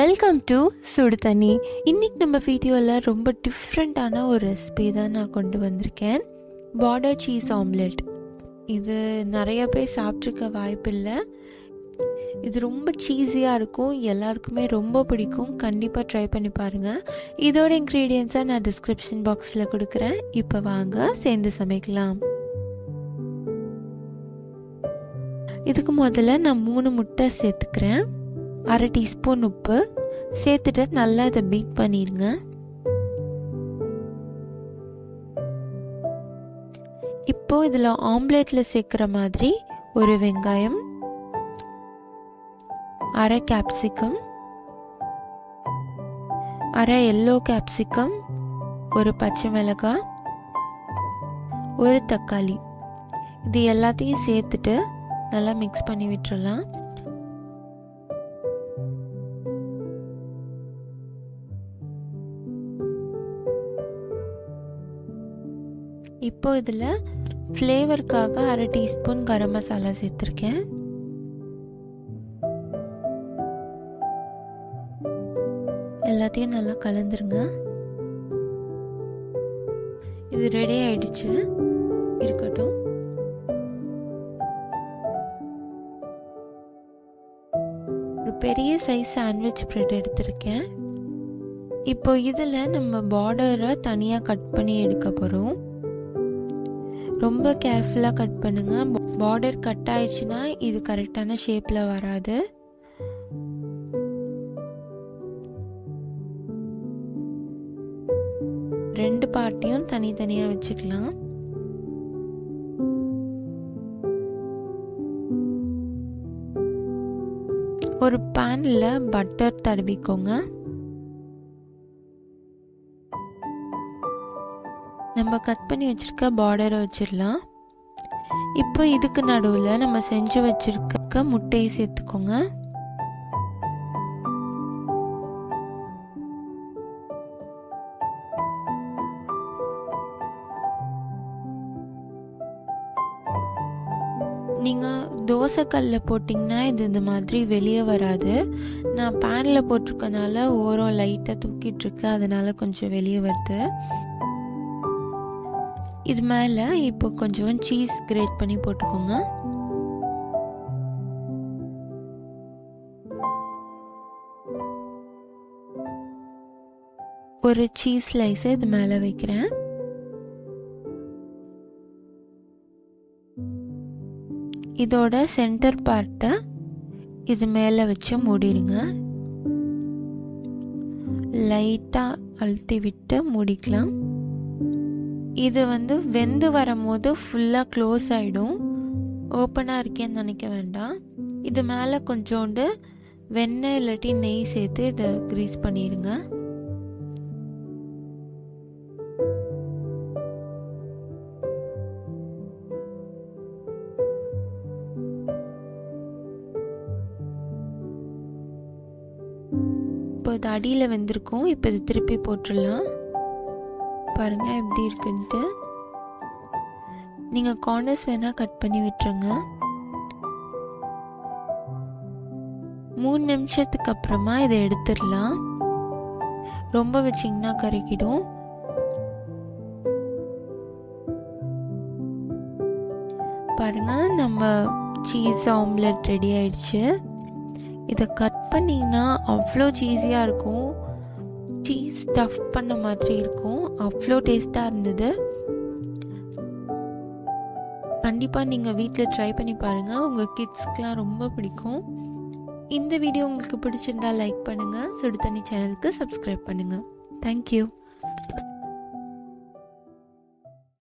welcome to சுடு தண்ணி இன்னைக்கு நம்ம வீடியோவில் ரொம்ப டிஃப்ரெண்ட்டான ஒரு ரெசிபி தான் நான் கொண்டு வந்திருக்கேன் பார்டர் சீஸ் ஆம்லெட் இது நிறைய பேர் சாப்பிட்ருக்க வாய்ப்பில்லை இது ரொம்ப சீஸியாக இருக்கும் எல்லாருக்குமே ரொம்ப பிடிக்கும் கண்டிப்பாக ட்ரை பண்ணி பாருங்கள் இதோட இன்க்ரீடியன்ஸை நான் டிஸ்கிரிப்ஷன் பாக்ஸில் கொடுக்குறேன் இப்போ வாங்க சேர்ந்து சமைக்கலாம் இதுக்கு முதல்ல நான் மூணு முட்டை சேர்த்துக்கிறேன் அரை டீஸ்பூன் உப்பு சேர்த்துட்டு நல்லா இதை பீட் பண்ணிடுங்க இப்போ இதில் ஆம்லேட்டில் சேர்க்குற மாதிரி ஒரு வெங்காயம் அரை கேப்சிகம் அரை எல்லோ கேப்சிகம் ஒரு பச்சை மிளகாய் ஒரு தக்காளி இது எல்லாத்தையும் சேர்த்துட்டு நல்லா மிக்ஸ் பண்ணி விட்டுறலாம் இப்போ இதில் ஃப்ளேவருக்காக அரை டீஸ்பூன் கரம் மசாலா சேர்த்துருக்கேன் எல்லாத்தையும் நல்லா கலந்துருங்க இது ரெடி ஆயிடுச்சு இருக்கட்டும் ஒரு பெரிய சைஸ் சாண்ட்விச் ப்ரெட் எடுத்திருக்கேன் இப்போ இதில் நம்ம பார்டரை தனியாக கட் பண்ணி எடுக்க போகிறோம் ரொம்ப கேர்ஃபுல்லாக கட் பண்ணுங்க பார்டர் கட் ஆயிடுச்சுன்னா இது கரெக்டான ஷேப்பில் வராது ரெண்டு பார்ட்டியும் தனித்தனியாக வச்சுக்கலாம் ஒரு பேனில் பட்டர் தடவிக்கோங்க நம்ம கட் பண்ணி வச்சுருக்க பார்டரை வச்சிடலாம் இப்போ இதுக்கு நடுவில் நம்ம செஞ்சு வச்சுருக்க முட்டையை சேர்த்துக்கோங்க நீங்கள் தோசைக்கல்லில் போட்டிங்கன்னா இது இந்த மாதிரி வெளியே வராது நான் பேனில் போட்டிருக்கனால ஓரம் லைட்டாக தூக்கிட்டுருக்கு அதனால கொஞ்சம் வெளியே வருது இது மேலே இப்போ கொஞ்சம் சீஸ் கிரேட் பண்ணி போட்டுக்கோங்க ஒரு சீஸ் ஸ்லைஸை இது மேலே வைக்கிறேன் இதோட சென்டர் பார்ட்டை இது மேலே வச்சு மூடிடுங்க லைட்டாக அழுத்தி விட்டு மூடிக்கலாம் இது வந்து வெந்து வரும்போது ஃபுல்லாக க்ளோஸ் ஆகிடும் ஓப்பனாக இருக்கேன்னு நினைக்க வேண்டாம் இது மேலே கொஞ்சோண்டு வெண்ணெய் இல்லாட்டி நெய் சேர்த்து இதை க்ரீஸ் பண்ணிடுங்க இப்போ இது அடியில் வெந்திருக்கும் இப்போ இது திருப்பி போட்டுடலாம் பாருங்க எப்படி இருக்குன்ட்டு நீங்கள் கார்னர்ஸ் வேணால் கட் பண்ணி விட்டுருங்க மூணு நிமிஷத்துக்கு அப்புறமா இதை எடுத்துடலாம் ரொம்ப வச்சிங்கன்னா கருக்கிடும் பாருங்க நம்ம சீஸ் ஆம்லெட் ரெடி ஆயிடுச்சு இதை கட் பண்ணிங்கன்னா அவ்வளோ சீஸியாக இருக்கும் சீஸ் ஸ்டஃப் பண்ண மாதிரி இருக்கும் அவ்வளோ டேஸ்ட்டாக இருந்தது கண்டிப்பாக நீங்கள் வீட்டில் ட்ரை பண்ணி பாருங்கள் உங்கள் கிட்ஸ்க்கெலாம் ரொம்ப பிடிக்கும் இந்த வீடியோ உங்களுக்கு பிடிச்சிருந்தா லைக் பண்ணுங்கள் சுடு தண்ணி சேனலுக்கு சப்ஸ்கிரைப் பண்ணுங்கள் தேங்க்யூ